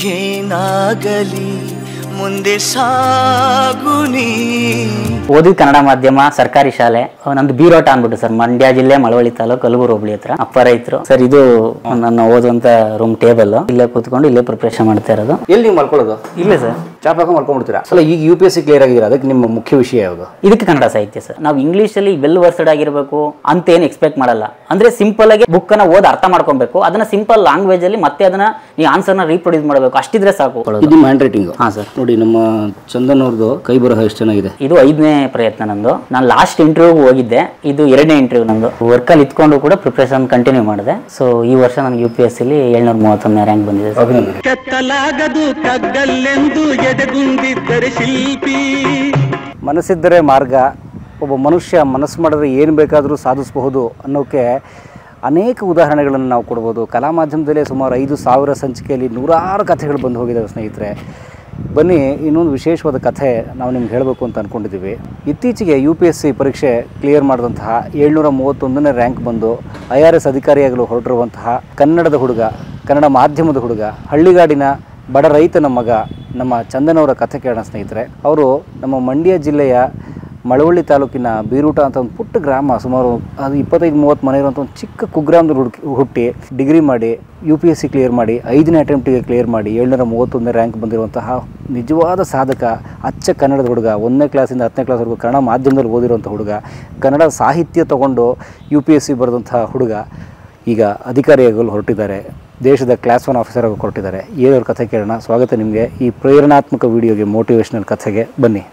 ಏನಾಗಲಿ ಮುಂದೆ ಸಾಗುನಿ ಓದಿದ ಕನ್ನಡ ಮಾಧ್ಯಮ ಸರ್ಕಾರಿ ಶಾಲೆ ಅಹ್ ನಂದು ಬೀರೋಟ ಅನ್ಬಿಟ್ಟು ಸರ್ ಮಂಡ್ಯ ಜಿಲ್ಲೆ ಮಳವಳ್ಳಿ ತಾಲೂಕು ಕಲಬುರು ಹೋಬಳಿ ಹತ್ರ ಅಪ್ಪ ರೈತರು ಸರ್ ಇದು ನನ್ನ ಓದುವಂತ ರೂಮ್ ಟೇಬಲ್ ಇಲ್ಲೇ ಕೂತ್ಕೊಂಡು ಇಲ್ಲೇ ಪ್ರಿಪ್ರೇಷನ್ ಮಾಡ್ತಾ ಇರೋದು ಎಲ್ಲಿ ನೀವು ಮಲ್ಕೊಳ್ಳೋದು ಇಲ್ಲೇ ಸರ್ ಚಾಪ್ ಹಾಕೊಂಡು ಮಲ್ಕೊಂಡ್ಬಿಡ್ತೀರಾ ಅಲ್ಲ ಈಗ U P S C clear ಆಗಿದ್ದೀರಾ ಅದಕ್ಕೆ ನಿಮ್ಮ ಮುಖ್ಯ ವಿಷಯ ಯಾವುದು ಇದಕ್ಕೆ ಕನ್ನಡ ಸಾಹಿತ್ಯ ಸರ್ ನಾವು ಇಂಗ್ಲಿಷ್ ಅಲ್ಲಿ ವೆಲ್ ವರ್ಸ್ಡ್ ಆಗಿರಬೇಕು ಅಂತ ಏನು ಎಕ್ಸ್ಪೆಕ್ಟ್ ಮಾಡಲ್ಲ ಅಂದ್ರೆ ಸಿಂಪಲ್ ಆಗಿ ಬುಕ್ ಅನ್ನ ಓದ್ ಅರ್ಥ ಮಾಡ್ಕೊಬೇಕು ಅದನ್ನ ಸಿಂಪಲ್ ಲ್ಯಾಂಗ್ವೇಜ್ ಅಲ್ಲಿ ಮತ್ತೆ ಅದನ್ನ ನೀವು ಆನ್ಸರ್ ನ ರೀಪ್ರೊಡ್ಯೂಸ್ ಮಾಡಬೇಕು ಅಷ್ಟಿದ್ರೆ ಸಾಕು ಇದು ನಿಮ್ಮ ಹ್ಯಾಂಡ್ ರೈಟಿಂಗ್ ಹಾ ಸರ್ ನೋಡಿ ನಮ್ಮ ಚಂದನ್ ಅವ್ರದ್ದು ಕೈ ಬರಹ ಎಷ್ಟು ಚೆನ್ನಾಗಿದೆ ಇದು ಐದನೇ ಪ್ರಯತ್ನ ನಂದು ನಾನು ಲಾಸ್ಟ್ ಇಂಟರ್ವ್ಯೂಗೆ ಹೋಗಿದ್ದೆ ಇದು ಎರಡನೇ ಇಂಟರ್ವ್ಯೂ ನಂದು ವರ್ಕಲ್ಲಿ ಇತ್ಕೊಂಡು ಕೂಡ ಪ್ರಿಪ್ರೇಷನ್ ಕಂಟಿನ್ಯೂ ಮಾಡಿದೆ ಸೊ ಈ ವರ್ಷ ನನಗೆ ಯು ಪಿ ಎಸ್ ಸಿಲಿ ಏಳ್ನೂರ ಮೂವತ್ತೊಂದನೇ ರ್ಯಾಂಕ್ ಬಂದಿದೆ ಸರ್ ಅಭಿನಂದನೆ ಕತ್ತಲಾಗದು ಕಗ್ಗಲ್ಲೆಂದು ಎದೆಗುಂದಿದ್ದರೆ ಶಿಲ್ಪಿ ಮನಸ್ಸಿದ್ದರೆ ಮಾರ್ಗ ಒಬ್ಬ ಮನುಷ್ಯ ಮನಸ್ಸು ಮಾಡಿದ್ರೆ ಏನು ಬೇಕಾದರೂ ಸಾಧಿಸಬಹುದು ಅನ್ನೋಕ್ಕೆ ಅನೇಕ ಉದಾಹರಣೆಗಳನ್ನು ನಾವು ಕೊಡ್ಬೋದು ಕಲಾ ಮಾಧ್ಯಮದಲ್ಲೇ ಸುಮಾರು ಐದು ಸಾವಿರ ಸಂಚಿಕೆಯಲ್ಲಿ ನೂರಾರು ಕಥೆಗಳು ಬಂದು ಹೋಗಿದ್ದಾವೆ ಸ್ನೇಹಿತರೆ ಬನ್ನಿ ಇನ್ನೊಂದು ವಿಶೇಷವಾದ ಕಥೆ ನಾವು ನಿಮ್ಗೆ ಹೇಳಬೇಕು ಅಂತ ಅಂದ್ಕೊಂಡಿದ್ದೀವಿ ಇತ್ತೀಚೆಗೆ ಯು ಪಿ ಎಸ್ ಸಿ ಪರೀಕ್ಷೆ ಕ್ಲಿಯರ್ ಮಾಡಿದಂತಹ ಏಳ್ನೂರ ಮೂವತ್ತೊಂದನೇ ರ್ಯಾಂಕ್ ಬಂದು ಐ ಆರ್ ಎಸ್ ಅಧಿಕಾರಿಯಾಗಲು ಹೊರಟಿರುವಂತಹ ಕನ್ನಡದ ಹುಡುಗ ಕನ್ನಡ ಮಾಧ್ಯಮದ ಹುಡುಗ ಹಳ್ಳಿಗಾಡಿನ ಬಡ ರೈತನ ಮಗ ನಮ್ಮ ಚಂದನವರ ಕಥೆ ಕೇಳೋಣ ಸ್ನೇಹಿತರೆ ಅವರು ನಮ್ಮ ಮಂಡ್ಯ ಜಿಲ್ಲೆಯ ಮಳವಳ್ಳಿ ತಾಲೂಕಿನ ಬೀರೂಟ ಅಂತ ಒಂದು ಪುಟ್ಟ ಗ್ರಾಮ ಸುಮಾರು ಅದು ಇಪ್ಪತ್ತೈದು ಮೂವತ್ತು ಮನೆ ಇರುವಂಥ ಒಂದು ಚಿಕ್ಕ ಕುಗ್ರಾಮದಲ್ಲಿ ಹುಡುಕಿ ಹುಟ್ಟಿ ಡಿಗ್ರಿ ಮಾಡಿ U P S C clear ಮಾಡಿ ಐದನೇ ಅಟೆಂಪ್ಟಿಗೆ ಕ್ಲಿಯರ್ ಮಾಡಿ ಏಳ್ನೂರ ಮೂವತ್ತೊಂದನೇ ರ್ಯಾಂಕ್ ಬಂದಿರುವಂತಹ ನಿಜವಾದ ಸಾಧಕ ಅಚ್ಚ ಕನ್ನಡದ ಹುಡುಗ ಒಂದನೇ ಕ್ಲಾಸಿಂದ ಹತ್ತನೇ ಕ್ಲಾಸ್ವರೆಗೂ ಕನ್ನಡ ಮಾಧ್ಯಮದಲ್ಲಿ ಓದಿರುವಂಥ ಹುಡುಗ ಕನ್ನಡ ಸಾಹಿತ್ಯ ತಗೊಂಡು ಯು ಪಿ ಎಸ್ ಸಿ ಬರೆದಂತಹ ಹುಡುಗ ಈಗ ಅಧಿಕಾರಿಯಾಗಲು ಹೊರಟಿದ್ದಾರೆ ದೇಶದ ಕ್ಲಾಸ್ ಒನ್ ಆಫೀಸರ್ ಆಗಿ ಹೊರಟಿದ್ದಾರೆ ಏನವ್ರ ಕಥೆ ಕೇಳೋಣ ಸ್ವಾಗತ ನಿಮಗೆ ಈ ಪ್ರೇರಣಾತ್ಮಕ ವಿಡಿಯೋಗೆ ಮೋಟಿವೇಶನಲ್ ಕಥೆಗೆ ಬನ್ನಿ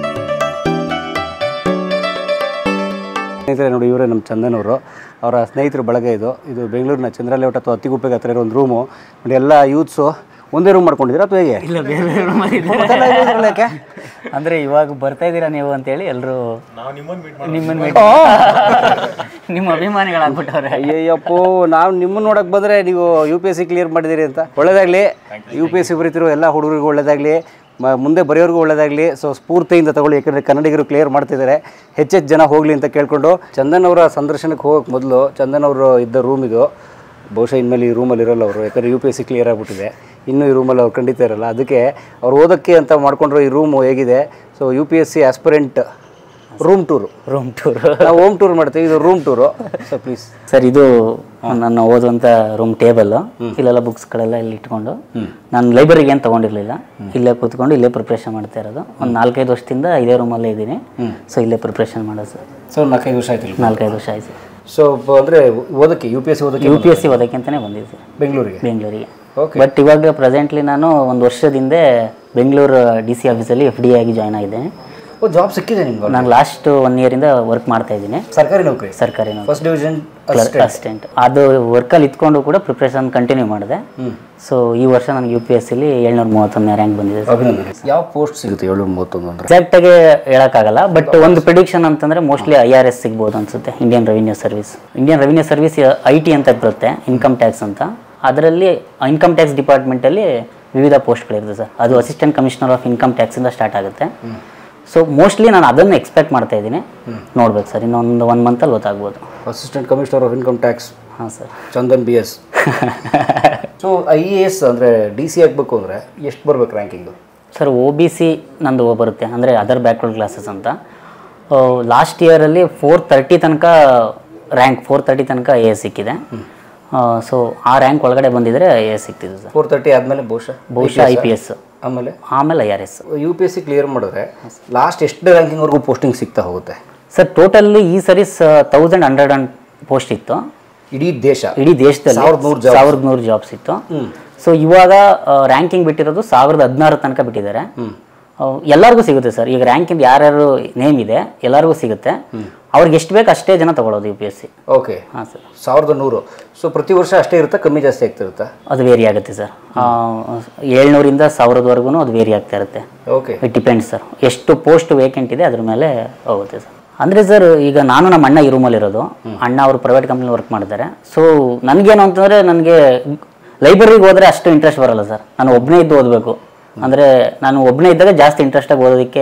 ಸ್ನೇಹಿತರೆ ನೋಡಿ ಇವರೇ ನಮ್ಮ ಚಂದನ್ ಅವರು ಅವರ ಸ್ನೇಹಿತರ ಬಳಗ ಇದು ಇದು ಬೆಂಗಳೂರಿನ ಚಂದ್ರ ಲೇಔಟ್ ಅಥವಾ ಅತ್ತಿಗುಪ್ಪೆಗೆ ಹತ್ರ ಇರೋ ಒಂದು ರೂಮು ನೋಡಿ ಎಲ್ಲ ಯೂತ್ಸು ಒಂದೇ ರೂಮ್ ಮಾಡ್ಕೊಂಡಿದ್ದೀರಾ ಅಥವಾ ಹೇಗೆ ಇಲ್ಲ ಬೇರೆ ಬೇರೆ ಮತ್ತೆಲ್ಲ ಇಲ್ಲೇ ಇದ್ರಲ್ಲ ಯಾಕೆ? ಅಂದ್ರೆ ಇವಾಗ ಬರ್ತಾ ಇದ್ದೀರಾ ನೀವು ಅಂತೇಳಿ ಎಲ್ಲರೂ ನಿಮ್ಮನ್ನ meet- ನಿಮ್ಮ ಅಭಿಮಾನಿಗಳಾಗ್ಬಿಟ್ಟವ್ರೆ ಅಯ್ಯಯ್ಯಪ್ಪೋ ನಾವು ನಿಮ್ಮನ್ನ ನೋಡಕ್ ಬಂದ್ರೆ ನೀವು U P S C clear ಮಾಡಿದಿರಿ ಅಂತ ಒಳ್ಳೇದಾಗ್ಲಿ ಯು ಪಿ ಎಸ್ ಸಿ ಬರೀತಿರೋ ಎಲ್ಲ ಹುಡುಗರಿಗೂ ಒಳ್ಳೇದಾಗ್ಲಿ ಮ- ಮುಂದೆ ಬರೆಯೋರ್ಗೂ ಒಳ್ಳೇದಾಗ್ಲಿ ಸೊ ಸ್ಫೂರ್ತಿಯಿಂದ ತಗೊಳ್ಳಿ ಯಾಕಂದ್ರೆ ಕನ್ನಡಿಗರು ಕ್ಲಿಯರ್ ಮಾಡ್ತಿದ್ದಾರೆ ಹೆಚ್ಚೆಚ್ಚು ಜನ ಹೋಗ್ಲಿ ಅಂತ ಕೇಳ್ಕೊಂಡು ಚಂದನ್ ಅವರ ಸಂದರ್ಶನಕ್ಕೆ ಹೋಗಕ್ಕೆ ಮೊದಲು ಚಂದನ್ ಅವರು ಇದ್ದ ರೂಮ್ ಇದು ಬಹುಶಃ ಇನ್ಮೇಲೆ ಈ ರೂಮಲ್ಲಿ ಇರೋಲ್ಲ ಅವರು ಯಾಕಂದ್ರೆ U P S C clear ಆಗಿಬಿಟ್ಟಿದೆ ಇನ್ನೂ ಈ ರೂಮಲ್ಲಿ ಅವ್ರು ಖಂಡಿತ ಇರಲ್ಲ ಅದಕ್ಕೆ ಅವ್ರು ಓದೋಕ್ಕೆ ಅಂತ ಮಾಡ್ಕೊಂಡ್ರು ಈ ರೂಮು ಹೇಗಿದೆ so U P S C aspirant room tour room tour ನಾವು ಹೋಮ್ ಟೂರ್ ಮಾಡ್ತೀವಿ ಇದು room tour so please sir ಇದು ನನ್ನ ಓದುವಂತ ರೂಮ್ ಟೇಬಲ್ ಇಲ್ಲೆಲ್ಲ ಬುಕ್ಸ್ಗಳೆಲ್ಲ ಇಲ್ಲಿ ಇಟ್ಕೊಂಡು ನಾನು ಲೈಬ್ರರಿಗೆ ಏನು ತಗೊಂಡಿರ್ಲಿಲ್ಲ ಇಲ್ಲೇ ಕೂತ್ಕೊಂಡು ಇಲ್ಲೇ ಪ್ರಿಪ್ರೇಷನ್ ಮಾಡ್ತಾ ಇರೋದು ಒಂದು ನಾಲ್ಕೈದು ವರ್ಷದಿಂದ ಇದೇ ರೂಮಲ್ಲೇ ಇದ್ದೀನಿ ಸೊ ಇಲ್ಲೇ ಪ್ರಿಪ್ರೇಷನ್ ಮಾಡೋದು ಸರ್ ಸೊ ನಾಲ್ಕೈದು ವರ್ಷ ಆಯ್ತು ನಾಲ್ಕೈದು ವರ್ಷ ಆಯ್ತು ಸೊ ಅಂದರೆ ಓದಕ್ಕೆ ಯು ಪಿ ಎಸ್ ಸಿ ಓದಕ್ಕೆ ಯು ಪಿ ಎಸ್ ಸಿ ಓದಕ್ಕೆ ಅಂತಾನೆ ಬಂದಿದ್ದೆ ಸರ್ ಬೆಂಗಳೂರಿಗೆ ಬೆಂಗಳೂರಿಗೆ ಓಕೆ ಬಟ್ ಇವಾಗ ಪ್ರೆಸೆಂಟ್ಲಿ ನಾನು ಒಂದು ವರ್ಷದಿಂದ ಬೆಂಗಳೂರು ಡಿ ಸಿ ಆಫೀಸಲ್ಲಿ ಎಫ್ ಡಿ ಆಗಿ ಜಾಯ್ನ್ ಆಗಿದ್ದೇನೆ ಓ ಜಾಬ್ ಸಿಕ್ಕಿದೆ ನಿಮ್ಗೆ ನಾನು ಲಾಸ್ಟ್ ಒನ್ ಇಯರಿಂದ ವರ್ಕ್ ಮಾಡ್ತಾ ಇದ್ದೀನಿ ಸರ್ಕಾರಿ ನೌಕರಿ ಸರ್ಕಾರಿ ಫಸ್ಟ್ ಡಿವಿಷನ್ ಅಸಿಸ್ಟೆಂಟ್ ಅದು ವರ್ಕಲ್ಲಿ ಇತ್ಕೊಂಡು ಕೂಡ ಪ್ರಿಪ್ರೇಷನ್ ಕಂಟಿನ್ಯೂ ಮಾಡಿದೆ ಸೊ ಈ ವರ್ಷ ನನಗೆ ಯು ಪಿ ಎಸ್ ಸಿಲಿ ಏಳ್ನೂರ ಮೂವತ್ತೊಂದನೇ ರ್ಯಾಂಕ್ ಬಂದಿದೆ ಸರ್ ಅಭಿನಂದನೆ ಯಾವ ಪೋಸ್ಟ್ ಸಿಗುತ್ತೆ ಏಳ್ನೂರ ಮೂವತ್ತೊಂದು ಅಂದರೆ ಎಕ್ಸಾಕ್ಟ್ ಆಗಿ ಹೇಳಕ್ಕಾಗಲ್ಲ ಬಟ್ ಒಂದು ಪ್ರಿಡಿಕ್ಷನ್ ಅಂತಂದ್ರೆ ಮೋಸ್ಟ್ಲಿ ಐ ಆರ್ ಎಸ್ ಸಿಗ್ಬೋದು ಅನ್ಸುತ್ತೆ Indian revenue service Indian revenue service I T ಅಂತ ಬರುತ್ತೆ ಇನ್ಕಮ್ ಟ್ಯಾಕ್ಸ್ ಅಂತ ಅದರಲ್ಲಿ ಇನ್ಕಮ್ ಟ್ಯಾಕ್ಸ್ ಡಿಪಾರ್ಟ್ಮೆಂಟಲ್ಲಿ ವಿವಿಧ ಪೋಸ್ಟ್ಗಳಿರುತ್ತೆ ಸರ್ ಅದು ಅಸಿಸ್ಟೆಂಟ್ ಕಮಿಷನರ್ ಆಫ್ ಇನ್ಕಮ್ ಟ್ಯಾಕ್ಸಿಂದ ಸ್ಟಾರ್ಟ್ ಆಗುತ್ತೆ ಸೊ ಮೋಸ್ಟ್ಲಿ ನಾನು ಅದನ್ನು ಎಕ್ಸ್ಪೆಕ್ಟ್ ಮಾಡ್ತಾ ಇದ್ದೀನಿ ನೋಡ್ಬೇಕು ಸರ್ ಇನ್ನೊಂದು ಒನ್ ಮಂತಲ್ಲಿ ಗೊತ್ತಾಗ್ಬೋದು assistant commissioner of income tax ಹಾಂ sir Chandan B S so I A S ಅಂದರೆ ಡಿ ಸಿ ಆಗಬೇಕು ಅಂದರೆ ಎಷ್ಟು ಬರ್ಬೇಕು ranking sir O B C ನಂದು ಬರುತ್ತೆ ಅಂದರೆ ಅದರ್ ಬ್ಯಾಕ್ವರ್ಡ್ ಕ್ಲಾಸಸ್ ಅಂತ ಲಾಸ್ಟ್ ಇಯರಲ್ಲಿ ಫೋರ್ ತರ್ಟಿ ತನಕ ರ್ಯಾಂಕ್ ಫೋರ್ ತರ್ಟಿ ತನಕ ಎ ಎಸ್ ಸಿಕ್ಕಿದೆ ಸೊ ಆ ರ್ಯಾಂಕ್ ಒಳಗಡೆ ಬಂದಿದ್ರೆ ಎ ಎಸ್ ಸಿಕ್ತಿದೆ ಸರ್ ಫೋರ್ ತರ್ಟಿ ಆದಮೇಲೆ ಬಹುಶಃ ಬಹುಶಃ ಐ ಪಿ ಎಸ್ ಆಮೇಲೆ ಆಮೇಲೆ I R S U P S C clear ಮಾಡಿದ್ರೆ ಲಾಸ್ಟ್ ಎಷ್ಟು ರ್ಯಾಂಕಿಂಗ್ವರೆಗೂ ಪೋಸ್ಟಿಂಗ್ ಸಿಗ್ತಾ ಹೋಗುತ್ತೆ ಸರ್ ಟೋಟಲ್ಲಿ ಈ series thousand hundred and post ಇತ್ತು ಇಡೀ ದೇಶ ಇಡೀ ದೇಶದಲ್ಲಿ ಸಾವಿರದ ನೂರು jobs. ಸಾವಿರದ ನೂರು ಜಾಬ್ಸ್ ಇತ್ತು ಸೊ ಇವಾಗ ರ್ಯಾಂಕಿಂಗ್ ಬಿಟ್ಟಿರೋದು ಸಾವಿರದ ಹದಿನಾರು ತನಕ ಬಿಟ್ಟಿದ್ದಾರೆ ಆ, ಎಲ್ಲರಿಗೂ ಸಿಗುತ್ತೆ ಸರ್ ಈಗ ರ್ಯಾಂಕಿಂದ ಯಾರ್ಯಾರು ನೇಮ್ ಇದೆ ಎಲ್ಲರಿಗೂ ಸಿಗುತ್ತೆ ಅವ್ರಿಗೆ ಎಷ್ಟು ಬೇಕು ಅಷ್ಟೇ ಜನ ತಗೊಳ್ಳೋದು U P S C okay ಹಾಂ ಸರ್ ಸಾವಿರದ ನೂರು ಸೊ ಪ್ರತಿ ವರ್ಷ ಅಷ್ಟೇ ಇರುತ್ತಾ ಕಮ್ಮಿ ಜಾಸ್ತಿ ಆಗ್ತಿರುತ್ತಾ ಅದು ವೇರಿ ಆಗುತ್ತೆ ಸರ್ ಏಳ್ನೂರಿಂದ ಸಾವಿರದವರೆಗೂ ಅದು ವೇರಿ ಆಗ್ತಾ ಇರುತ್ತೆ ಓಕೆ ಇಟ್ ಡಿಪೆಂಡ್ಸ್ ಸರ್ ಎಷ್ಟು ಪೋಸ್ಟ್ ವೇಕೆಂಟ್ ಇದೆ ಅದ್ರ ಮೇಲೆ ಹೋಗುತ್ತೆ ಸರ್ ಅಂದರೆ ಸರ್ ಈಗ ನಾನು ನಮ್ಮ ಅಣ್ಣ ಈ ರೂಮಲ್ಲಿರೋದು ಅಣ್ಣ ಅವರು ಪ್ರೈವೇಟ್ ಕಂಪ್ನಿ ವರ್ಕ್ ಮಾಡ್ತಾರೆ ಸೊ ನನಗೇನು ಅಂತಂದರೆ ನನಗೆ ಲೈಬ್ರರಿಗೆ ಹೋದರೆ ಅಷ್ಟು ಇಂಟ್ರೆಸ್ಟ್ ಬರಲ್ಲ ಸರ್ ನಾನು ಒಬ್ಬನೇ ಇದ್ದು ಓದಬೇಕು ಅಂದರೆ ನಾನು ಒಬ್ಬನೇ ಇದ್ದಾಗ ಜಾಸ್ತಿ ಇಂಟ್ರೆಸ್ಟಾಗಿ ಓದೋದಕ್ಕೆ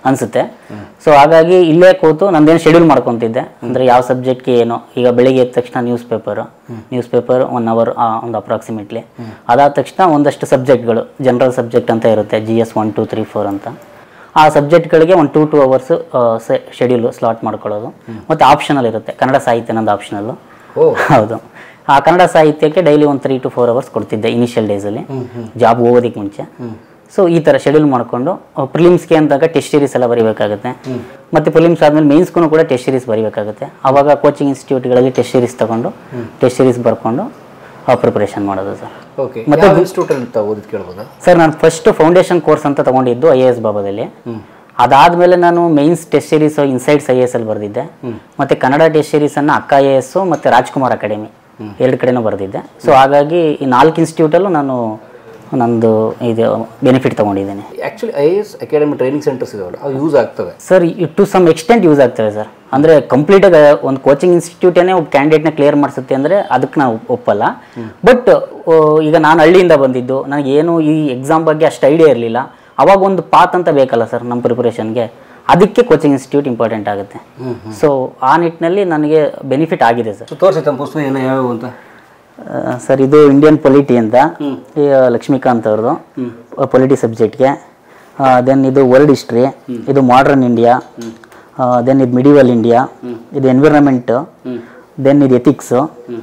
ಅನ್ಸುತ್ತೆ ಸೊ ಹಾಗಾಗಿ ಇಲ್ಲೇ ಕೂತು ನಂದೇನು ಶೆಡ್ಯೂಲ್ ಮಾಡ್ಕೊತಿದ್ದೆ ಅಂದರೆ ಯಾವ ಸಬ್ಜೆಕ್ಟ್ಗೆ ಏನು ಈಗ ಬೆಳಿಗ್ಗೆ ಎದ್ದ ತಕ್ಷಣ news paper news paper one hour ಒಂದು ಅಪ್ರಾಕ್ಸಿಮೇಟ್ಲಿ ಅದಾದ ತಕ್ಷಣ ಒಂದಷ್ಟು ಸಬ್ಜೆಕ್ಟ್ಗಳು ಜನರಲ್ ಸಬ್ಜೆಕ್ಟ್ ಅಂತ ಇರುತ್ತೆ G S one two three four ಅಂತ ಆ ಸಬ್ಜೆಕ್ಟ್ಗಳಿಗೆ ಒಂದು two two hours schedule slot ಮಾಡ್ಕೊಳ್ಳೋದು ಮತ್ತು ಆಪ್ಷನಲ್ ಇರುತ್ತೆ ಕನ್ನಡ ಸಾಹಿತ್ಯ ನಂದು ಆಪ್ಷನಲ್ಲು ಓ ಹೌದು ಆ ಕನ್ನಡ ಸಾಹಿತ್ಯಕ್ಕೆ ಡೈಲಿ ಒಂದು ತ್ರೀ ಟು ಫೋರ್ ಅವರ್ಸ್ ಕೊಡ್ತಿದ್ದೆ ಇನಿಷಿಯಲ್ ಡೇಸಲ್ಲಿ ಜಾಬ್ ಹೋಗೋದಕ್ಕೆ ಮುಂಚೆ ಸೊ ಈ ಥರ ಶೆಡ್ಯೂಲ್ ಮಾಡಿಕೊಂಡು ಪ್ರಿಲಿಮ್ಸ್ಗೆ ಅಂದಾಗ ಟೆಸ್ಟ್ ಸೀರೀಸ್ ಎಲ್ಲ ಬರೀಬೇಕಾಗುತ್ತೆ ಮತ್ತು ಪ್ರಿಲಿಮ್ಸ್ ಆದಮೇಲೆ ಮೇನ್ಸ್ಗೂ ಕೂಡ ಟೆಸ್ಟ್ ಸೀರೀಸ್ ಬರೀಬೇಕಾಗುತ್ತೆ ಆವಾಗ ಕೋಚಿಂಗ್ ಇನ್ಸ್ಟಿಟ್ಯೂಟ್ಗಳಲ್ಲಿ ಟೆಸ್ಟ್ ಸೀರೀಸ್ ತಗೊಂಡು ಟೆಸ್ಟ್ ಸೀರೀಸ್ ಬರ್ಕೊಂಡು ಪ್ರಿಪ್ರೇಷನ್ ಮಾಡೋದು ಸರ್ ಓಕೆ ಮತ್ತೆ ಇನ್ಸ್ಟಿಟ್ಯೂಟ್ ಅಂತ ಓದಿದ್ ಕೇಳ್ಬೋದಾ ಸರ್ ನಾನು ಫಸ್ಟ್ ಫೌಂಡೇಶನ್ ಕೋರ್ಸ್ ಅಂತ ತಗೊಂಡಿದ್ದು ಐ ಎ ಎಸ್ ಬಾಬಾದಲ್ಲಿ ಅದಾದಮೇಲೆ ನಾನು mains test series insights I S ಅಲ್ಲಿ ಬರೆದಿದ್ದೆ ಮತ್ತು ಕನ್ನಡ ಟೆಸ್ಟ್ ಸೀರೀಸನ್ನು ಅಕ್ಕ ಐ ಎ ಎಸ್ ಮತ್ತು ರಾಜ್ಕುಮಾರ್ ಅಕಾಡೆಮಿ ಎರಡು ಕಡೆನೂ ಬರೆದಿದ್ದೆ ಸೊ ಹಾಗಾಗಿ ಈ ನಾಲ್ಕು ಇನ್ಸ್ಟಿಟ್ಯೂಟಲ್ಲೂ ನಾನು ನಂದು ಇದು ಬೆನಿಫಿಟ್ ತೊಗೊಂಡಿದ್ದೇನೆ actually I A S academy training centres ಇದಾವಲ್ಲ ಅವು ಯೂಸ್ ಆಗ್ತವೆ sir to some extent use ಆಗ್ತವೆ ಸರ್ ಅಂದರೆ ಕಂಪ್ಲೀಟಾಗಿ ಒಂದು ಕೋಚಿಂಗ್ ಇನ್ಸ್ಟಿಟ್ಯೂಟೇ ಒಬ್ಬ ಕ್ಯಾಂಡಿಡೇಟ್ನ ಕ್ಲಿಯರ್ ಮಾಡಿಸುತ್ತೆ ಅಂದರೆ ಅದಕ್ಕೆ ನಾವು ಒಪ್ಪಲ್ಲ ಬಟ್ ಈಗ ನಾನು ಹಳ್ಳಿಯಿಂದ ಬಂದಿದ್ದು ನನಗೆ ಏನು ಈ ಎಕ್ಸಾಮ್ ಬಗ್ಗೆ ಅಷ್ಟು ಐಡಿಯಾ ಇರಲಿಲ್ಲ ಅವಾಗ ಒಂದು ಪಾತ್ ಅಂತ ಬೇಕಲ್ಲ ಸರ್ ನಮ್ಮ ಪ್ರಿಪರೇಷನ್ಗೆ ಅದಕ್ಕೆ ಕೋಚಿಂಗ್ ಇನ್ಸ್ಟಿಟ್ಯೂಟ್ ಇಂಪಾರ್ಟೆಂಟ್ ಆಗುತ್ತೆ ಸೊ ಆ ನಿಟ್ಟಿನಲ್ಲಿ ನನಗೆ ಬೆನಿಫಿಟ್ ಆಗಿದೆ ಸರ್ ಸೊ ತೋರಿಸಿ ತಮ್ಮ ಪುಸ್ತಕ ಎಲ್ಲ ಯಾವ್ಯಾವು ಅಂತ ಸರ್ ಇದು ಇಂಡಿಯನ್ ಪೊಲಿಟಿ ಅಂತ ಈ ಲಕ್ಷ್ಮೀಕಾಂತ್ ಅವ್ರದ್ದು ಪೊಲಿಟಿ ಸಬ್ಜೆಕ್ಟ್ಗೆ ದೆನ್ ಇದು ವರ್ಲ್ಡ್ ಹಿಸ್ಟ್ರಿ ಇದು ಮಾಡ್ರನ್ ಇಂಡಿಯಾ ದೆನ್ ಇದು ಮಿಡಿವಲ್ ಇಂಡಿಯಾ ಇದು ಎನ್ವಿರಾನ್ಮೆಂಟ್ ದೆನ್ ಇದು ಎಥಿಕ್ಸು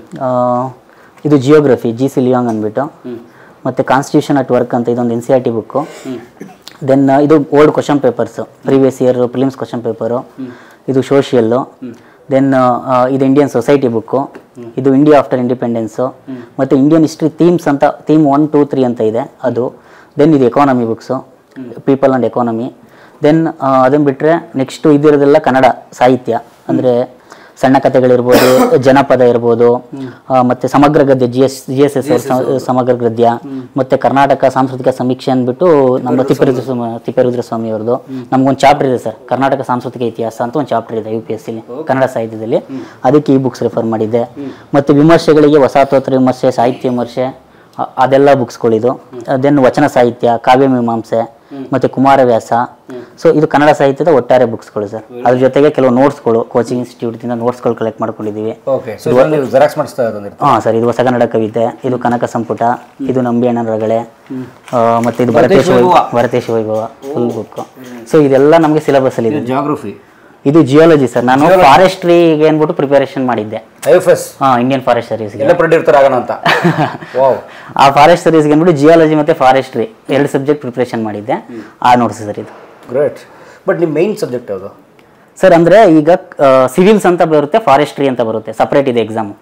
ಇದು ಜಿಯೋಗ್ರಫಿ ಜಿ ಸಿ ಲಿಯಾಂಗ್ ಅಂದ್ಬಿಟ್ಟು ಮತ್ತು ಕಾನ್ಸ್ಟಿಟ್ಯೂಷನ್ ಅಟ್ ವರ್ಕ್ ಅಂತ ಇದೊಂದು N C R T book then ಇದು old question papers previous year films question paper ಇದು ಸೋಷಿಯಲ್ಲು ದೆನ್ ಇದು ಇಂಡಿಯನ್ ಸೊಸೈಟಿ ಬುಕ್ಕು ಇದು ಇಂಡಿಯಾ ಆಫ್ಟರ್ ಇಂಡಿಪೆಂಡೆನ್ಸು ಮತ್ತು ಇಂಡಿಯನ್ ಹಿಸ್ಟ್ರಿ ಥೀಮ್ಸ್ ಅಂತ ಥೀಮ್ ಒನ್ ಟೂ ತ್ರೀ ಅಂತ ಇದೆ ಅದು ದೆನ್ ಇದು economy books people and economy then ಅದನ್ನು ಬಿಟ್ಟರೆ ನೆಕ್ಸ್ಟು ಇದಿರೋದೆಲ್ಲ ಕನ್ನಡ ಸಾಹಿತ್ಯ ಅಂದರೆ ಸಣ್ಣ ಕಥೆಗಳಿರ್ಬೋದು ಜನಪದ ಇರ್ಬೋದು ಆ, ಮತ್ತೆ ಸಮಗ್ರ ಗದ್ಯ G S G S S ಸಮಗ್ರ ಗದ್ಯ ಮತ್ತೆ ಕರ್ನಾಟಕ ಸಾಂಸ್ಕೃತಿಕ ಸಮೀಕ್ಷೆ ಅಂದ್ಬಿಟ್ಟು ನಮ್ಮ ತಿಪ್ಪೇರುದ್ರ ಸ್ವಾಮಿ ತಿಪ್ಪೇರುದ್ರ ಸ್ವಾಮಿ ಅವ್ರದ್ದು ನಮ್ಗೊಂದು ಚಾಪ್ಟರ್ ಇದೆ ಸರ್ ಕರ್ನಾಟಕ ಸಾಂಸ್ಕೃತಿಕ ಇತಿಹಾಸ ಅಂತ ಒಂದು ಚಾಪ್ಟರ್ ಇದೆ ಯು ಪಿ ಎಸ್ ಸಿಲಿ ಕನ್ನಡ ಸಾಹಿತ್ಯದಲ್ಲಿ ಅದಕ್ಕೆ ಈ ಬುಕ್ಸ್ ರೆಫರ್ ಮಾಡಿದ್ದೆ ಮತ್ತು ವಿಮರ್ಶೆಗಳಿಗೆ ವಸಾಹತೋತ್ತರ ವಿಮರ್ಶೆ ಸಾಹಿತ್ಯ ವಿಮರ್ಶೆ ಅ- ಅದೆಲ್ಲ ಬುಕ್ಸ್ಗಳಿದು ದೆನ್ ವಚನ ಸಾಹಿತ್ಯ ಕಾವ್ಯ ಮೀಮಾಂಸೆ ಮತ್ತು ಕುಮಾರವ್ಯಾಸ ಸೊ ಇದು ಕನ್ನಡ ಸಾಹಿತ್ಯದ ಒಟ್ಟಾರೆ ಬುಕ್ಸ್ಗಳು ಸರ್ ಅದ್ರ ಜೊತೆಗೆ ಕೆಲವು ನೋಟ್ಸ್ಗಳು ಕೋಚಿಂಗ್ ಇನ್ಸ್ಟಿಟ್ಯೂಟಿಂದ ನೋಟ್ಸ್ಗಳು ಕಲೆಕ್ಟ್ ಮಾಡ್ಕೊಂಡಿದ್ದೀವಿ ಓಕೆ ಸೊ ನೀವು ಜೆರಾಕ್ಸ್ ಮಾಡಿಸ್ತಾ ಇರೋದು ಹಾಂ ಸರ್ ಇದು ಹೊಸ ಕನ್ನಡ ಕವಿತೆ ಇದು ಕನಕ ಸಂಪುಟ ಇದು ನಂಬಿ ಅಣ್ಣನ ರಗಳೆ ಆ, ಮತ್ತೆ ಇದು ಭರತೇಶ ವೈಭವ ಭರತೇಶ ವೈಭವ ಫುಲ್ ಬುಕ್ ಸೊ ಇದೆಲ್ಲ ನಮಗೆ ಸಿಲೆಬಸ್ ಅಲ್ಲಿ ಇದೆ ಜಾಗ್ರಫಿ ಇದು ಜಿಯಾಲಜಿ ಸರ್ ನಾನು ಫಾರೆಸ್ಟ್ರಿಗೆ ಅಂದ್ಬಿಟ್ಟು ಪ್ರಿಪರೇಷನ್ ಮಾಡಿದ್ದೆ ಐ ಎಫ್ ಎಸ್ ಹಾಂ ಇಂಡಿಯನ್ ಫಾರೆಸ್ಟ್ ಸರ್ವಿಸ್ಗೆ ಎಲ್ಲ ಪ್ರೆಡಿಕ್ಟರ್ ಆಗೋಣ ಅಂತ ವಾವ್ ಆ ಫಾರೆಸ್ಟ್ ಸರ್ವಿಸ್ಗೆ ಅಂದ್ಬಿಟ್ಟು ಜಿಯಾಲಜಿ ಮತ್ತು ಫಾರೆಸ್ಟ್ರಿ ಎರಡು ಸಬ್ಜೆಕ್ಟ್ ಪ್ರಿಪ್ರೇಷನ್ ಮಾಡಿದ್ದೆ ಆ ನೋಟ್ಸ್ ಸರ್ ಇದು ಗ್ರೇಟ್ ಬಟ್ ನಿಮ್ಮ ಮೈನ್ ಸಬ್ಜೆಕ್ಟ್ ಯಾವುದು ಸರ್ ಅಂದರೆ ಈಗ ಸಿವಿಲ್ಸ್ ಅಂತ ಬರುತ್ತೆ ಫಾರೆಸ್ಟ್ರಿ ಅಂತ ಬರುತ್ತೆ ಸಪ್ರೇಟ್ ಇದೆ ಎಕ್ಸಾಮು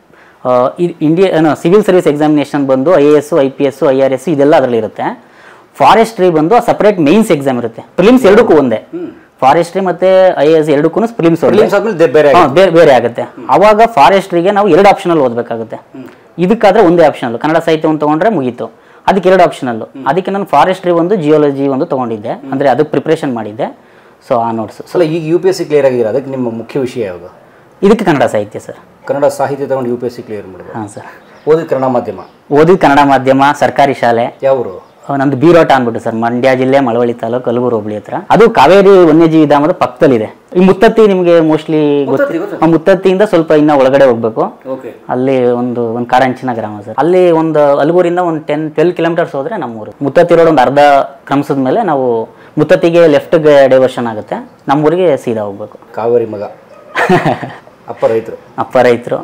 ಇಂಡಿಯಾ ಏನು ಸಿವಿಲ್ ಸರ್ವಿಸ್ ಎಕ್ಸಾಮಿನೇಷನ್ ಬಂದು I A S I P S I R S ಇದೆಲ್ಲ ಅದರಲ್ಲಿ ಇರುತ್ತೆ ಫಾರೆಸ್ಟ್ರಿ ಬಂದು ಸಪ್ರೇಟ್ ಮೇನ್ಸ್ ಎಕ್ಸಾಮ್ ಇರುತ್ತೆ ಪ್ರಿಲಿಮ್ಸ್ ಎರಡಕ್ಕೂ ಒಂದೇ ಫಾರೆಸ್ಟ್ರಿ ಮತ್ತೆ ಐ ಎ ಎಸ್ ಎರಡಕ್ಕೂ ಪ್ರಿಲಿಮ್ಸ್ ಪ್ರಿಲಿಮ್ಸ್ ಆದ್ಮೇಲೆ ದೆ- ಬೇರೆ ಹಾ, ಬೇರೆ ಬೇರೆ ಆಗುತ್ತೆ ಅವಾಗ ಫಾರೆಸ್ಟ್ರಿಗೆ ನಾವು ಎರಡು ಆಪ್ಷನಲ್ ಓದಬೇಕಾಗುತ್ತೆ ಇದಕ್ಕಾದ್ರೆ ಒಂದೇ ಆಪ್ಷನಲ್ ಕನ್ನಡ ಸಾಹಿತ್ಯ ಒಂದು ತಗೊಂಡ್ರೆ ಮುಗೀತು ಅದಕ್ಕೆ ಎರಡು ಆಪ್ಷನಲ್ ಅದಕ್ಕೆ ನಾನು ಫಾರೆಸ್ಟ್ರಿ ಒಂದು ಜಿಯೋಲಜಿ ಒಂದು ತಗೊಂಡಿದ್ದೆ ಅಂದ್ರೆ ಅದಕ್ಕೆ ಪ್ರಿಪ್ರೇಷನ್ ಮಾಡಿದ್ದೆ ಸೊ ಆ ನೋಟ್ಸ್ ಅಲ್ಲ ಈಗ U P S C clear ಆಗಿದ್ದೀರಾ ಅದಕ್ಕೆ ನಿಮ್ಮ ಮುಖ್ಯ ವಿಷಯ ಯಾವುದು ಇದಕ್ಕೆ ಕನ್ನಡ ಸಾಹಿತ್ಯ ಸರ್ ಕನ್ನಡ ಸಾಹಿತ್ಯ ತಗೊಂಡು U P S C clear ಮಾಡೋದು ಹಾಂ ಸರ್ ಓದಿದ ಕನ್ನಡ ಮಾಧ್ಯಮ ಓದಿದ ಕನ್ನಡ ಮಾಧ್ಯಮ ಸರ್ಕಾರಿ ಶಾಲೆ ಯಾವರು ಆ, ನಂದು ಬೀರೋಟ ಅಂದ್ಬಿಟ್ಟು ಸರ್ ಮಂಡ್ಯ ಜಿಲ್ಲೆ ಮಳವಳ್ಳಿ ತಾಲೂಕು ಕಲಬುರು ಹೋಬಳಿ ಹತ್ರ ಅದು ಕಾವೇರಿ ವನ್ಯಜೀವಿ ಧಾಮದ ಪಕ್ಕದಲ್ಲಿದೆ ಈ ಮುತ್ತತ್ತಿ ನಿಮಗೆ ಮೋಸ್ಟ್ಲಿ ಮುತ್ತತ್ತಿಯಿಂದ ಸ್ವಲ್ಪ ಇನ್ನ ಒಳಗಡೆ ಹೋಗ್ಬೇಕು ಓಕೆ ಅಲ್ಲಿ ಒಂದು ಒಂದು ಕಾಡಂಚಿನ ಗ್ರಾಮ ಸರ್ ಅಲ್ಲಿ ಒಂದು ಅಲಗೂರಿಂದ ಒಂದು ಟೆನ್ ಟ್ವೆಲ್ ಕಿಲೋಮೀಟರ್ಸ್ ಹೋದ್ರೆ ನಮ್ಮೂರು ಮುತ್ತತ್ತಿ ರೋಡ್ ಒಂದು ಅರ್ಧ ಕ್ರಮಿಸಿದ ಮೇಲೆ ನಾವು ಮುತ್ತತ್ತಿಗೆ ಲೆಫ್ಟ್ಗೆ ಡೈವರ್ಷನ್ ಆಗುತ್ತೆ ನಮ್ಮೂರಿಗೆ ಸೀದಾ ಹೋಗ್ಬೇಕು ಕಾವೇರಿ ಮಗ ಅಪ್ಪ ರೈತರು ಅಪ್ಪ ರೈತರು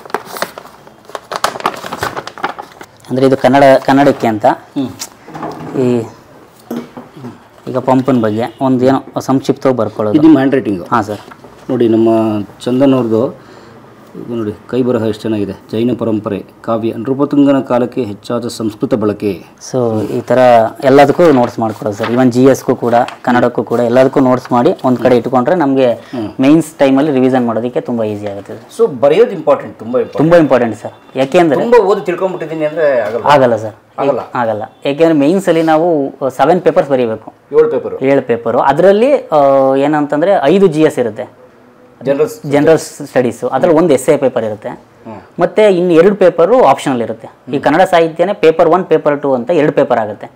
ಅಂದರೆ ಇದು ಕನ್ನಡ ಕನ್ನಡಕ್ಕೆ ಅಂತ ಈ ಈಗ ಪಂಪಿನ ಬಗ್ಗೆ ಒಂದು ಏನೋ ಸಂಕ್ಷಿಪ್ತವಾಗಿ ಬರ್ಕೊಳ್ಳೋದು ಇದು ನಿಮ್ಮ ಹ್ಯಾಂಡ್ ರೈಟಿಂಗು ಹಾಂ ಸರ್ ನೋಡಿ ನಮ್ಮ ಚಂದನ್ ಅವ್ರದ್ದು ಇದು ನೋಡಿ ಕೈ ಬರಹ ಎಷ್ಟು ಚೆನ್ನಾಗಿದೆ ಜೈನ ಪರಂಪರೆ ಕಾವ್ಯ ನೃಪತುಂಗನ ಕಾಲಕ್ಕೆ ಹೆಚ್ಚಾದ ಸಂಸ್ಕೃತ ಬಳಕೆ ಸೊ ಈ ಥರ ಎಲ್ಲದಕ್ಕೂ ನೋಟ್ಸ್ ಮಾಡ್ಕೊಡೋದು ಸರ್ ಈವನ್ ಜಿ ಎಸ್ಗೂ ಕೂಡ ಕನ್ನಡಕ್ಕೂ ಕೂಡ ಎಲ್ಲದಕ್ಕೂ ನೋಟ್ಸ್ ಮಾಡಿ ಒಂದು ಕಡೆ ಇಟ್ಕೊಂಡ್ರೆ ನಮಗೆ ಮೇನ್ಸ್ ಟೈಮಲ್ಲಿ ರಿವಿಷನ್ ಮಾಡೋದಕ್ಕೆ ತುಂಬ ಈಸಿ ಆಗುತ್ತೆ ಸರ್ ಸೊ ಬರೆಯೋದು ಇಂಪಾರ್ಟೆಂಟ್ ತುಂಬ ಇಂಪಾರ್ಟೆಂಟ್ ತುಂಬ ಇಂಪಾರ್ಟೆಂಟ್ ಸರ್ ಯಾಕೆಂದರೆ ತುಂಬ ಓದಿ ತಿಳ್ಕೊಂಬಿಟ್ಟಿದ್ದೀನಿ ಅಂದರೆ ಆಗಲ್ಲ ಆಗಲ್ಲ ಸರ್ ಆಗಲ್ಲ ಆಗಲ್ಲ ಯಾಕೆಂದರೆ ಮೇನ್ಸಲ್ಲಿ ನಾವು ಸೆವೆನ್ ಪೇಪರ್ಸ್ ಬರೀಬೇಕು ಏಳು ಪೇಪರು ಏಳು ಪೇಪರು ಅದರಲ್ಲಿ ಏನಂತಂದರೆ ಐದು ಜಿ ಎಸ್ ಇರುತ್ತೆ ಜನರಲ್ ಜನರಲ್ ಸ್ಟಡೀಸು ಅದರಲ್ಲಿ ಒಂದು ಎಸ್ ಎ ಪೇಪರ್ ಇರುತ್ತೆ ಮತ್ತೆ ಇನ್ನು ಎರಡು ಪೇಪರು ಆಪ್ಷನಲ್ ಇರುತ್ತೆ ಈ ಕನ್ನಡ ಸಾಹಿತ್ಯನೇ ಪೇಪರ್ ಒನ್ ಪೇಪರ್ ಟು ಅಂತ ಎರಡು ಪೇಪರ್ ಆಗುತ್ತೆ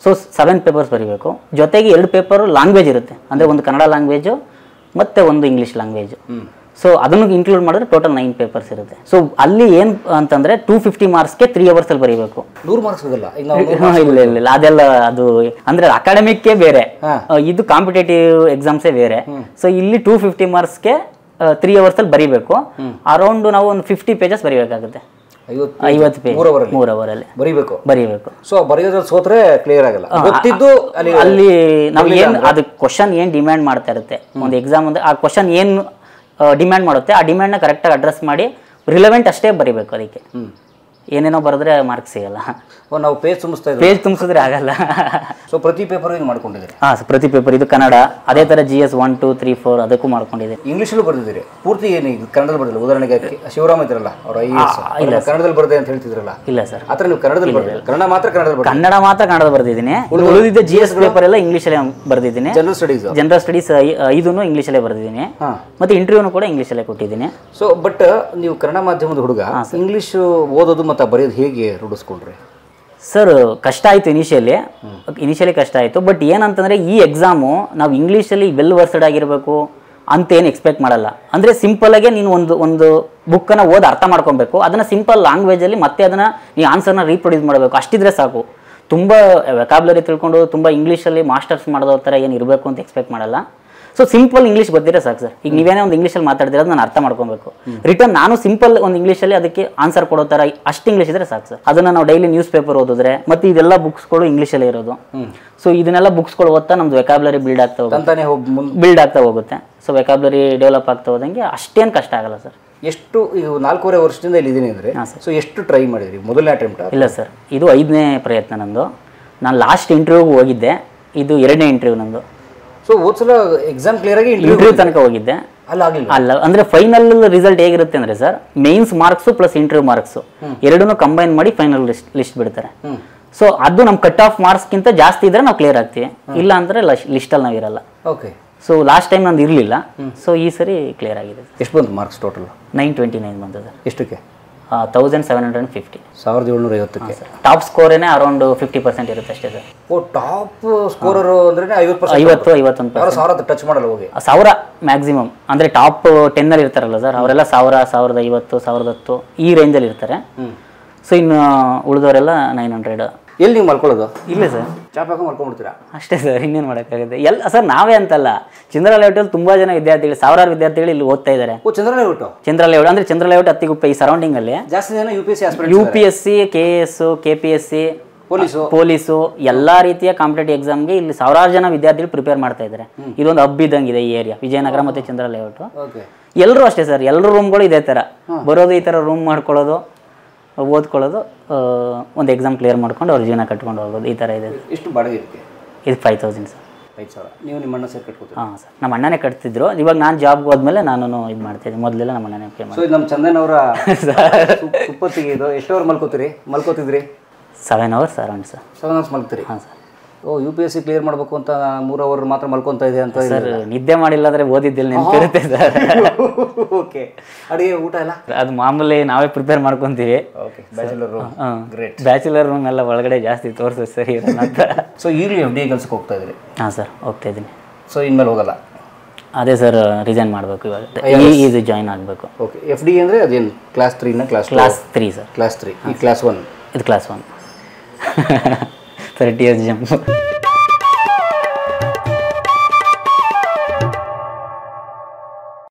ಸೊ ಸೆವೆನ್ ಪೇಪರ್ಸ್ ಬರೀಬೇಕು ಜೊತೆಗೆ ಎರಡು ಪೇಪರು ಲ್ಯಾಂಗ್ವೇಜ್ ಇರುತ್ತೆ ಅಂದರೆ ಒಂದು ಕನ್ನಡ ಲ್ಯಾಂಗ್ವೇಜು ಮತ್ತು ಒಂದು ಇಂಗ್ಲೀಷ್ ಲ್ಯಾಂಗ್ವೇಜು ಸೊ ಅದನ್ನು ಇನ್ಕ್ಲೂಡ್ ಮಾಡಿದ್ರೆ ಟೋಟಲ್ ನೈನ್ ಪೇಪರ್ಸ್ ಇರುತ್ತೆ ಸೊ ಅಲ್ಲಿ ಏನು ಅಂತಂದರೆ ಟೂ ಫಿಫ್ಟಿ ಮಾರ್ಕ್ಸ್ಗೆ ತ್ರೀ ಅವರ್ಸಲ್ಲಿ ಬರೀಬೇಕು ನೂರು ಮಾರ್ಕ್ಸ್ ಹೋಗಲ್ಲ ಈಗ ನಾವು ಹಾ, ಇಲ್ಲ ಇಲ್ಲ ಇಲ್ಲ ಅದೆಲ್ಲ ಅದು ಅಂದ್ರೆ ಅಕಾಡೆಮಿಕ್ಗೆ ಬೇರೆ ಹಾ. ಆ, ಇದು ಕಾಂಪಿಟೇಟಿವ್ ಎಕ್ಸಾಮ್ಸೇ ಬೇರೆ ಸೊ ಇಲ್ಲಿ ಟೂ ಫಿಫ್ಟಿ ಮಾರ್ಕ್ಸ್ಗೆ ತ್ರೀ ಅವರ್ಸಲ್ಲಿ ಬರೀಬೇಕು ಅರೌಂಡ್ ನಾವು ಒಂದು ಫಿಫ್ಟಿ ಪೇಜಸ್ ಬರೀಬೇಕಾಗುತ್ತೆ ಐವತ್ತು ಐವತ್ತು ಪೇಜ್ ಮೂರು ಅವರಲ್ಲಿ ಮೂರು ಅವರಲ್ಲಿ ಬರೀಬೇಕು ಬರೀಬೇಕು ಸೊ ಬರೆಯೋದ್ರಲ್ಲಿ ಸೋತ್ರೆ ಕ್ಲಿಯರ್ ಆಗಲ್ಲ ಗೊತ್ತಿದ್ದು ಅಲ್ಲಿ ಅಲ್ಲಿ ನಾವು ಏನು ಅದು ಕ್ವಶನ್ ಏನು ಡಿಮ್ಯಾಂಡ್ ಮಾಡ್ತಾ ಇರುತ್ತೆ ಒಂದು ಎಕ್ಸಾಮ್ ಅಂದ್ರೆ ಆ ಕ್ವಶನ್ ಏನು ಡಿಮ್ಯಾಂಡ್ ಮಾಡುತ್ತೆ ಆ ಡಿಮ್ಯಾಂಡ್ನ ಕರೆಕ್ಟಾಗಿ ಅಡ್ರೆಸ್ ಮಾಡಿ ರಿಲೆವೆಂಟ್ ಅಷ್ಟೇ ಬರೀಬೇಕು ಅದಕ್ಕೆ ಏನೇನೋ ಬರೆದ್ರೆ ಮಾರ್ಕ್ಸ್ ಸಿಗಲ್ಲ ಓ, ನಾವು ಪೇಜ್ ತುಂಬಿಸ್ತಾ ಇದ್ದೀವಿ ಪೇಜ್ ತುಂಬಿಸಿದ್ರೆ ಆಗಲ್ಲ ಸೊ ಪ್ರತಿ ಪೇಪರ್ ಹಿಂಗೆ ಮಾಡ್ಕೊಂಡಿದ್ದೀರಿ ಹಾಂ ಸರ್ ಪ್ರತಿ ಪೇಪರ್ ಇದು ಕನ್ನಡ ಅದೇ ಥರ G S one two three four ಅದಕ್ಕೂ ಮಾಡ್ಕೊಂಡಿದ್ದೀನಿ ಇಂಗ್ಲೀಷಲ್ಲೂ ಬರ್ದಿದ್ದೀರಿ ಪೂರ್ತಿ ಏನು ಈಗ ಕನ್ನಡದಲ್ಲಿ ಬರ್ದಿಲ್ಲ ಉದಾಹರಣೆಗೆ ಕಿ- ಶಿವರಾಮ್ ಇದ್ರಲ್ಲ ಅವ್ರ ಐ ಎಸ್ ಕನ್ನಡದಲ್ಲಿ ಬರ್ದೆ ಅಂತ ಹೇಳ್ತಿದ್ರಲ್ಲ ಇಲ್ಲ ಸರ್ ಆ ಥರ ನೀವು ಕನ್ನಡದಲ್ಲಿ ಬರ್ದಿಲ್ಲ ಕನ್ನಡ ಮಾತ್ರ ಕನ್ನಡದಲ್ಲಿ ಬರ್ದಿಲ್ಲ ಕನ್ನಡ ಮಾತ್ರ ಕನ್ನಡ ಬರೆದಿದ್ದೀನಿ ಉಳಿದಿದ್ದ ಜಿ ಎಸ್ ಪೇಪರ್ ಎಲ್ಲ ಇಂಗ್ಲೀಷಲ್ಲೇ ಬರೆದಿದ್ದೀನಿ ಜನರಲ್ ಸ್ಟಡೀಸ್ ಜನರಲ್ ಸ್ಟಡೀಸ್ ಐದೂ ಇಂಗ್ಲೀಷಲ್ಲೇ ಬರೆದಿದ್ದೀನಿ ಹಾಂ ಮತ್ತು ಇಂಟರ್ವ್ಯೂನು ಕೂಡ ಇಂಗ್ಲೀಷಲ್ಲೇ ಕೊಟ್ಟಿದ್ದೀನಿ ಸೊ ಬಟ್ ನೀವು ಕನ್ನಡ ಮಾಧ್ಯಮದ ಹುಡುಗ ಇಂಗ್ಲೀಷ್ ಓದೋದು ಮತ್ತು ಬರೆಯೋದು ಹೇಗೆ ರೂಢಿಸ್ಕೊಂಡ್ರಿ ಸರ್ ಕಷ್ಟ ಆಯಿತು ಇನಿಷಿಯಲಿ ಇನಿಷಿಯಲಿ ಕಷ್ಟ ಆಯಿತು ಬಟ್ ಏನಂತಂದರೆ ಈ ಎಕ್ಸಾಮು ನಾವು ಇಂಗ್ಲೀಷಲ್ಲಿ ವೆಲ್ ವರ್ಸ್ಡ್ ಆಗಿರಬೇಕು ಅಂತ ಏನು ಎಕ್ಸ್ಪೆಕ್ಟ್ ಮಾಡಲ್ಲ ಅಂದರೆ ಸಿಂಪಲಾಗೆ ನೀನು ಒಂದು ಒಂದು ಬುಕ್ಕನ್ನು ಓದಿ ಅರ್ಥ ಮಾಡ್ಕೊಬೇಕು ಅದನ್ನು ಸಿಂಪಲ್ ಲ್ಯಾಂಗ್ವೇಜಲ್ಲಿ ಮತ್ತೆ ಅದನ್ನು ನೀ ಆನ್ಸರ್ನ ರೀಪ್ರೊಡ್ಯೂಸ್ ಮಾಡಬೇಕು ಅಷ್ಟಿದ್ರೆ ಸಾಕು ತುಂಬ ವೆಕಾಬ್ಲರಿ ತಿಳ್ಕೊಂಡು ತುಂಬ ಇಂಗ್ಲೀಷಲ್ಲಿ ಮಾಸ್ಟರ್ಸ್ ಮಾಡೋದ್ರ ಥರ ಏನು ಇರಬೇಕು ಅಂತ ಎಕ್ಸ್ಪೆಕ್ಟ್ ಮಾಡಲ್ಲ ಸೊ ಸಿಂಪಲ್ ಇಂಗ್ಲೀಷ್ ಗೊತ್ತಿರೋ ಸಾಕು ಸರ್ ಈಗ ನೀವೇನೇ ಒಂದು ಇಂಗ್ಲೀಷಲ್ಲಿ ಮಾತಾಡ್ತಿರೋದು ನಾನು ಅರ್ಥ ಮಾಡ್ಕೊಬೇಕು ರಿಟರ್ನ್ ನಾನು ಸಿಂಪಲ್ ಒಂದು ಇಂಗ್ಲೀಷಲ್ಲಿ ಅದಕ್ಕೆ ಆನ್ಸರ್ ಕೊಡೋ ಥರ ಅಷ್ಟು ಇಂಗ್ಲೀಷ್ ಇದ್ರೆ ಸಾಕು ಸರ್ ಅದನ್ನು ನಾವು ಡೈಲಿ ನ್ಯೂಸ್ ಪೇಪರ್ ಓದಿದ್ರೆ ಮತ್ತು ಇದೆಲ್ಲ ಬುಕ್ಸ್ಗಳು ಇಂಗ್ಲೀಷಲ್ಲೇ ಇರೋದು ಸೊ ಇದನ್ನೆಲ್ಲ ಬುಕ್ಸ್ಗಳು ಓದ್ತಾ ನಮ್ದು ವೆಕಾಬ್ಲರಿ ಬಿಲ್ಡ್ ಆಗ್ತಾ ಹೋಗುತ್ತೆ ತಂತಾನೆ ಹೋಗಿ ಮುಂದೆ ಬಿಲ್ಡ್ ಆಗ್ತಾ ಹೋಗುತ್ತೆ ಸೊ ವೆಕಾಬ್ಲರಿ ಡೆವಲಪ್ ಆಗ್ತಾ ಹೋದಂಗೆ ಅಷ್ಟೇನು ಕಷ್ಟ ಆಗಲ್ಲ ಸರ್ ಎಷ್ಟು ಈಗ ನಾಲ್ಕೂವರೆ ವರ್ಷದಿಂದ ಇಲ್ಲಿ ಇದ್ದೀನಿ ಅಂದರೆ ಸೊ ಎಷ್ಟು ಟ್ರೈ ಮಾಡಿದ್ರಿ ಮೊದಲನೇ ಅಟೆಂಪ್ಟ್ ಇಲ್ಲ ಸರ್ ಇದು ಐದನೇ ಪ್ರಯತ್ನ ನಂದು ನಾನು ಲಾಸ್ಟ್ ಇಂಟರ್ವ್ಯೂಗೆ ಹೋಗಿದ್ದೆ ಇದು ಎರಡನೇ ಇಂಟರ್ವ್ಯೂ ನಂದು ಸೊ ಹೋದ್ಸಲ ಎಕ್ಸಾಮ್ ಕ್ಲಿಯರ್ ಆಗಿ ಇಂಟರ್ವ್ಯೂ ಇಂಟರ್ವ್ಯೂ ತನಕ ಹೋಗಿದ್ದೆ ಅಲ್ಲ ಆಗಿಲ್ಲ ಅಲ್ಲ ಅಂದ್ರೆ ಫೈನಲ್ ರಿಸಲ್ಟ್ ಹೇಗಿರುತ್ತೆ ಅಂದ್ರೆ sir mains marks plus interview marks ಎರಡನ್ನೂ ಕಂಬೈನ್ ಮಾಡಿ ಫೈನಲ್ ಲಿಸ್ಟ್ ಲಿಸ್ಟ್ ಬಿಡ್ತಾರೆ ಸೊ ಅದು ನಮ್ಮ ಕಟ್ ಆಫ್ ಮಾರ್ಕ್ಸ್ಗಿಂತ ಜಾಸ್ತಿ ಇದ್ರೆ ನಾವು ಕ್ಲಿಯರ್ ಆಗ್ತೀವಿ ಇಲ್ಲ ಅಂದ್ರೆ ಲಿಸ್ಟಲ್ಲಿ ನಾವು ಇರಲ್ಲ ಓಕೆ ಸೊ ಲಾಸ್ಟ್ ಟೈಮ್ ನಂದು ಇರಲಿಲ್ಲ ಸೊ ಈ ಸರಿ ಕ್ಲಿಯರ್ ಆಗಿದೆ ಎಷ್ಟು ಬಂತು marks total nine twenty nine ಬಂದದ ಎಷ್ಟಕ್ಕೆ ತೌಸಂಡ್ ಸೆವೆನ್ ಹಂಡ್ರೆಡ್ ಫಿಫ್ಟಿ ಸಾವಿರದ ಏಳ್ನೂರ ಐವತ್ತಕ್ಕೆ ಟಾಪ್ ಸ್ಕೋರೇನೆ ಅರೌಂಡ್ ಫಿಫ್ಟಿ ಪರ್ಸೆಂಟ್ ಇರುತ್ತೆ ಅಷ್ಟೇ ಸರ್ ಓ ಟಾಪ್ ಸ್ಕೋರರು ಅಂದ್ರೆ ಐವತ್ತು ಪರ್ಸೆಂಟ್ ಐವತ್ತು ಐವತ್ತೊಂದು ಯಾರು ಸಾವಿರ ಟಚ್ ಮಾಡಲ್ಲ ಹೋಗಿ ಸಾವಿರ ಮ್ಯಾಕ್ಸಿಮಮ್ ಅಂದರೆ ಟಾಪ್ ಟೆನ್ನಲ್ಲಿ ಇರ್ತಾರಲ್ಲ ಸರ್ ಅವರೆಲ್ಲ ಸಾವಿರ ಸಾವಿರದ ಐವತ್ತು ಸಾವಿರದ ಹತ್ತು ಈ ರೇಂಜಲ್ಲಿ ಇರ್ತಾರೆ ಸೊ ಇನ್ನು ಉಳಿದವರೆಲ್ಲ ನೈನ್ ಹಂಡ್ರೆಡ್ ಎಲ್ಲಿ ನೀವು ಮಲ್ಕೊಳ್ಳೋದು ಇಲ್ಲ ಸರ್ ಚಾಪ್ ಹಾಕೊಂಡು ಮಲ್ಕೊಂಡ್ಬಿಡ್ತೀರಾ ಅಷ್ಟೇ ಸರ್ ಇನ್ನೇನು ಮಾಡೋಕ್ಕಾಗುತ್ತೆ ಎಲ್ಲ ಸರ್ ನಾವೇ ಅಂತಲ್ಲ ಚಂದ್ರ ಲೇಔಟಲ್ಲಿ ತುಂಬ ಜನ ವಿದ್ಯಾರ್ಥಿಗಳು ಸಾವಿರಾರು ವಿದ್ಯಾರ್ಥಿಗಳು ಇಲ್ಲಿ ಓದ್ತಾ ಇದ್ದಾರೆ ಓ ಚಂದ್ರನೇ ಬಿಟ್ಟು ಚಂದ್ರ ಲೇಔಟ್ ಅಂದರೆ ಚಂದ್ರ ಲೇಔಟ್ ಹತ್ತಿಗುಪ್ಪೆ ಈ ಸರೌಂಡಿಂಗಲ್ಲಿ ಜಾಸ್ತಿ ಜನ U P S C aspirant U P S C K S K P S C police police ಎಲ್ಲ ರೀತಿಯ ಕಾಂಪಿಟೇಟಿವ್ ಎಕ್ಸಾಮ್ಗೆ ಇಲ್ಲಿ ಸಾವಿರಾರು ಜನ ವಿದ್ಯಾರ್ಥಿಗಳು ಪ್ರಿಪೇರ್ ಮಾಡ್ತಾ ಇದ್ದಾರೆ ಇದೊಂದು ಹಬ್ ಇದ್ದಂಗಿದೆ ಈ ಏರಿಯಾ ವಿಜಯನಗರ ಮತ್ತು ಚಂದ್ರ ಲೇಔಟು ಓಕೆ ಎಲ್ಲರೂ ಅಷ್ಟೇ ಸರ್ ಎಲ್ಲರೂ ರೂಮ್ಗಳು ಇದೇ ಥರ ಬರೋದು ಈ ಥರ ರೂಮ್ ಮಾಡ್ಕೊಳ್ಳೋದು ಓದ್ಕೊಳ್ಳೋದು ಆ, ಒಂದು ಎಕ್ಸಾಮ್ ಕ್ಲಿಯರ್ ಮಾಡ್ಕೊಂಡು ಅವ್ರ ಜೀವನ ಕಟ್ಕೊಂಡು ಹೋಗೋದು ಈ ಥರ ಇದೆ ಎಷ್ಟು ಬಾಡಿಗೆ ಇದಕ್ಕೆ ಇದು ಫೈವ್ ತೌಸಂಡ್ ಸರ್ ಐದು ಸಾವಿರ ನೀವು ನಿಮ್ಮ ಅಣ್ಣ ಸೇರಿ ಕಟ್ಕೊತೀರಿ ಹಾಂ ಸರ್ ನಮ್ಮ ಅಣ್ಣನೇ ಕಟ್ತಿದ್ರು ಇವಾಗ ನಾನು ಜಾಬ್ಗೆ ಹೋದ್ಮೇಲೆ ನಾನು ಇದು ಮಾಡ್ತಿದ್ದೆ ಮೊದಲೆಲ್ಲ ನಮ್ಮ ಅಣ್ಣನೇ ಪೇ ಸೊ ಮಾಡಿ ಇದು ನಮ್ಮ ಚಂದನ್ ಅವರ ಸುಪ್ಪತ್ತಿಗೆ ಇದು ಎಷ್ಟು ಅವರ್ ಮಲ್ಕೋತೀರಿ ಮಲ್ಕೋತಿದ್ರಿ seven hours around sir seven hours ಮಲ್ಕೋತೀರಿ ಹಾಂ ಸರ್ ಓ U P S C clear ಮಾಡಬೇಕು ಅಂತ ಮೂರು ಅವರ್ ಮಾತ್ರ ಮಲ್ಕೊಂತ ಇದೆ ಅಂತ ಸರ್ ನಿದ್ದೆ ಮಾಡಿಲ್ಲ ಅಂದರೆ ಓದಿದ್ದಿಲ್ಲ ನೆನಪಿರುತ್ತೆ ಸರ್ ಓಕೆ ಅಡುಗೆ ಊಟ ಎಲ್ಲ ಅದು ಮಾಮೂಲಿ ನಾವೇ ಪ್ರಿಪೇರ್ ಮಾಡ್ಕೊತೀವಿ ಓಕೆ ಬ್ಯಾಚುಲರ್ ಹಾಂ Great. ಬ್ಯಾಚುಲರ್ ರೂಮ್ ಎಲ್ಲ ಒಳಗಡೆ ಜಾಸ್ತಿ ತೋರಿಸೋದು ಸರಿ ಇರಲ್ಲ ಅಂತ ಸೊ ಈಗಲೂ ಎಫ್ ಡಿ ಕೆಲ್ಸಕ್ಕೆ ಹೋಗ್ತಾ ಇದ್ರಿ ಹಾಂ ಸರ್ ಹೋಗ್ತಾ ಇದ್ದೀನಿ ಸೊ ಇನ್ಮೇಲೆ ಹೋಗಲ್ಲ ಅದೇ ಸರ್ ರಿಸೈನ್ ಮಾಡಬೇಕು ಇವಾಗ ಈ ಇದು ಜಾಯಿನ್ ಆಗಬೇಕು ಓಕೆ ಎಫ್ ಡಿ ಅಂದರೆ ಅದೇನು ಕ್ಲಾಸ್ ತ್ರೀನ class class three sir class three ಈ ಕ್ಲಾಸ್ ಒನ್ ಇದು class one thirty years jump